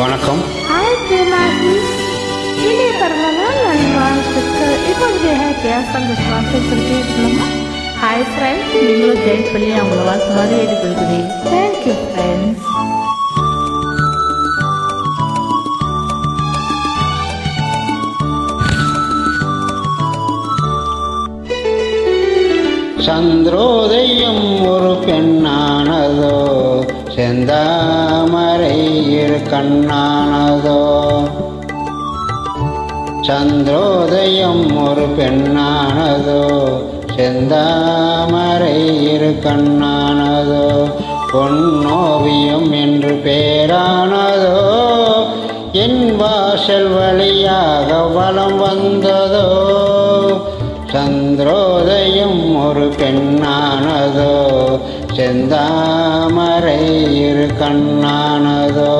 வணக்கம் ஹாய் பிரேமாஜி இனிய பிறந்தநாள் நல்வாழ்த்துக்கள் இப்போ இங்கே ஹேப்பியாக சந்தோஷமாக சொல்லிட்டுலாமா ஹாய் ஃப்ரெண்ட்ஸ் நீங்களும் ஜெயின் பண்ணி அவங்கள வாழ்த்து மாதிரி எடுத்துக்கிறேன் தேங்க்யூ ஃப்ரெண்ட்ஸ் சந்திரோதயம் ஒரு பெண்ணானதோ செந்தாமரை இரு கண்ணானதோ சந்திரோதயம் ஒரு பெண்ணானதோ செந்தாமரை இரு கண்ணானதோ பொன்னோவியம் என்று பேரானதோ என் வாசல் வழியாக வலம் வந்ததோ சந்திரோதயம் ஒரு பெண்ணானதோ செந்தாமரை இரு கண்ணானதோ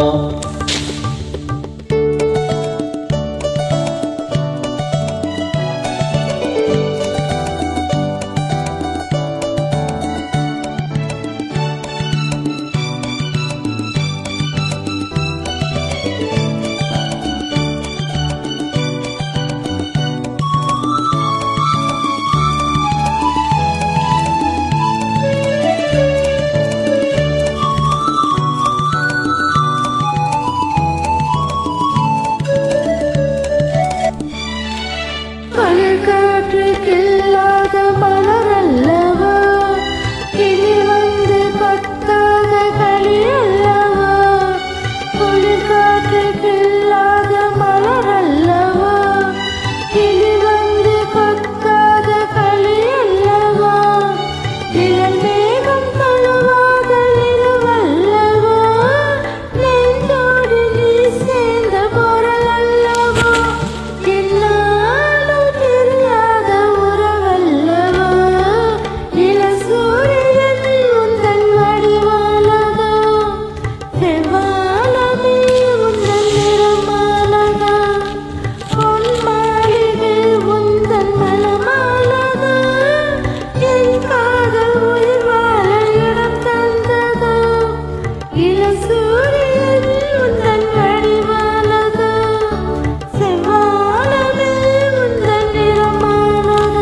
பழக்காற்றுக்கில்லாத மலரல்லவா கிளி வந்து கொத்தாத களி அல்லவா குளிர்காற்றுக்கில்லாத மலரல்லவா கிளி வந்து கொத்தாத களி அல்லவா இளமேகம் தழுவாத நிலவல்லவா நெஞ்சோடு நீ சேர்ந்த பொருள் அல்லவா என்னாலும் தெரியாத உறவல்லவா இளசூரியன் உந்தன் வடிவானதா செவ்வானமே உந்தன் நிறமானதா பொன் மாளிகை உந்தன் மனமானதா என் காதல் உயிர் வாழ இடம் தந்ததா இளசூரியன் உந்தன் வடிவானதா செவ்வானமே உந்தன் நிறமானதா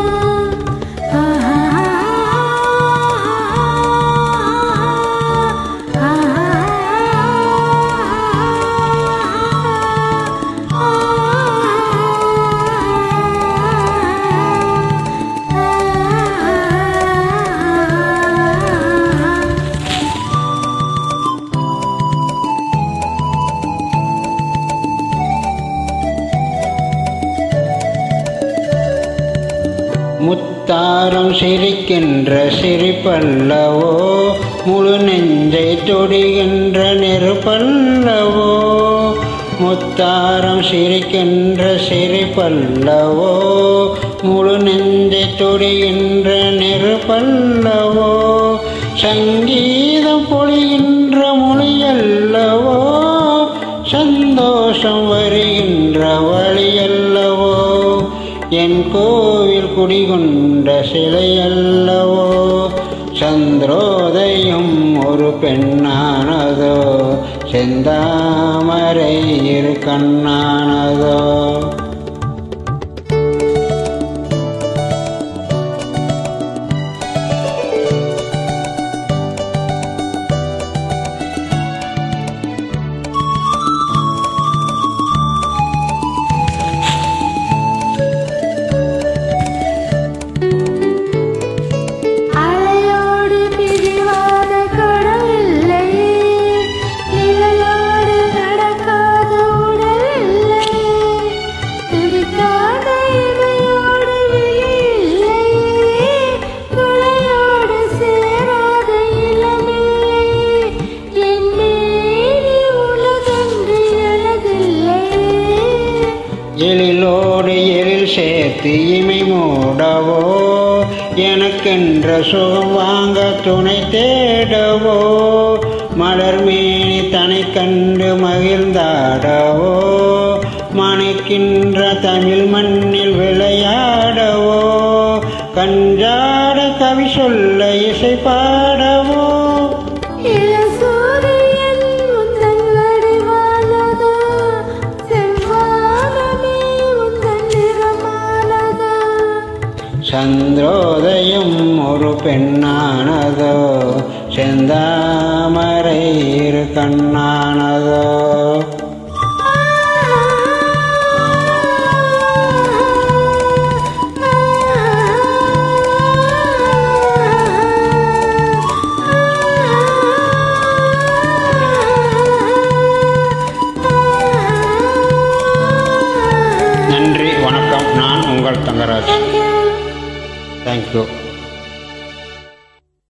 முத்தாரம் சிரிக்கின்ற சிரிப்பல்லவோ முழு நெஞ்சை தொடுகின்ற நெருப்பல்லவோ முத்தாரம் சிரிக்கின்ற சிரிப்பல்லவோ முழு நெஞ்சை தொடுகின்ற நெருப்பல்லவோ சங்கீதம் பொழிகின்ற மொழியல்லவோ சந்தோஷம் வருகின்ற வழியல்லவோ என் கோவில் குடிகொண்ட சிலை அல்லவோ சந்திரோதயம் ஒரு பெண்ணானதோ செந்தாமரை இரு கண்ணானதோ அலையோடு பிரிவாத கடல் இல்லையே நிலையோடு நடக்காத உடல் இல்லையே துடிக்காத இமையோடு விழி இல்லையே துளையோடு சேராத இளமில்லையே என் மேனி உலகன்று எனதில்லையே எழிலோடு எழில் சேர்த்து இமை மூடவோ எனக்கென்ற சுகம் வாங்க துணை தேடவோ மலர் மேனி தனை கண்டு மகிழ்ந்தாடவோ மணிக்கின்ற தமிழ் மண்ணில் விளையாடவோ கஞ்சாட கவி சொல்ல இசை பாடவோ இளசூரியன் உந்தன் வடிவான ஒரு பெண்ணானதோ செந்தாமரை இரு கண்ணானதோ நன்றி வணக்கம் நான் உங்கள் தங்கராஜ் தேங்க்யூ